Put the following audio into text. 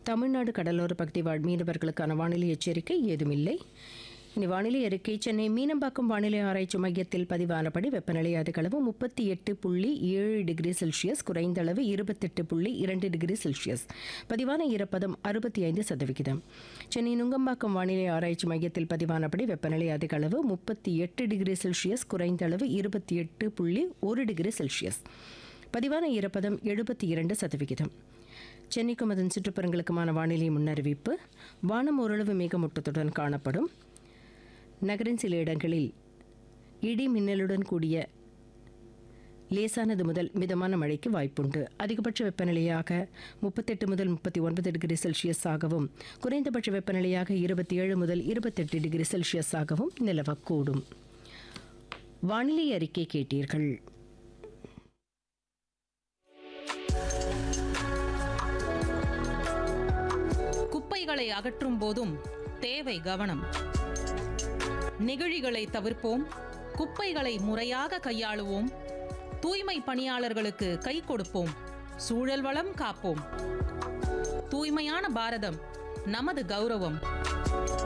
தமிழ்நாடு கடலோர பகுதி வாழ் மீனவர்களுக்கான வானிலை எச்சரிக்கை ஏதுமில்லை இனி வானிலை அறிக்கை சென்னை மீனம்பாக்கம் வானிலை ஆராய்ச்சி மையத்தில் பதிவானபடி வெப்பநிலை அதிகளவு முப்பத்தி எட்டு புள்ளி ஏழு டிகிரி செல்சியஸ் குறைந்த அளவு இருபத்தெட்டு புள்ளி இரண்டு டிகிரி செல்சியஸ் பதிவான ஈரப்பதம் அறுபத்தி ஐந்து சதவிகிதம் சென்னை நுங்கம்பாக்கம் வானிலை ஆராய்ச்சி மையத்தில் பதிவானபடி வெப்பநிலை அதிகளவு முப்பத்தி எட்டு டிகிரி செல்சியஸ் குறைந்த அளவு இருபத்தி எட்டு புள்ளி ஒரு டிகிரி செல்சியஸ் பதிவான ஈரப்பதம் எழுபத்தி இரண்டு சதவிகிதம் சென்னைக்கும் அதன் சுற்றுப்புறங்களுக்குமான வானிலை முன்னறிவிப்பு வானம் ஓரளவு மேகமூட்டத்துடன் காணப்படும் நகரின் சில இடங்களில் இடி மின்னலுடன் கூடிய லேசானது முதல் மிதமான மழைக்கு வாய்ப்புண்டு அதிகபட்ச வெப்பநிலையாக முப்பத்தெட்டு முதல் முப்பத்தி ஒன்பது டிகிரி செல்சியஸ் ஆகவும் குறைந்தபட்ச வெப்பநிலையாக இருபத்தி ஏழு முதல் இருபத்தெட்டு டிகிரி செல்சியஸ் ஆகவும் நிலவக்கூடும் வானிலை அறிக்கை கேட்டீர்கள் குப்பைகளை அகற்றும் போதும் தேவை கவனம் நெகிழிகளை தவிர்ப்போம் குப்பைகளை முறையாக கையாளுவோம் தூய்மை பணியாளர்களுக்கு கை கொடுப்போம் சூழல் வளம் காப்போம் தூய்மையான பாரதம் நமது கௌரவம்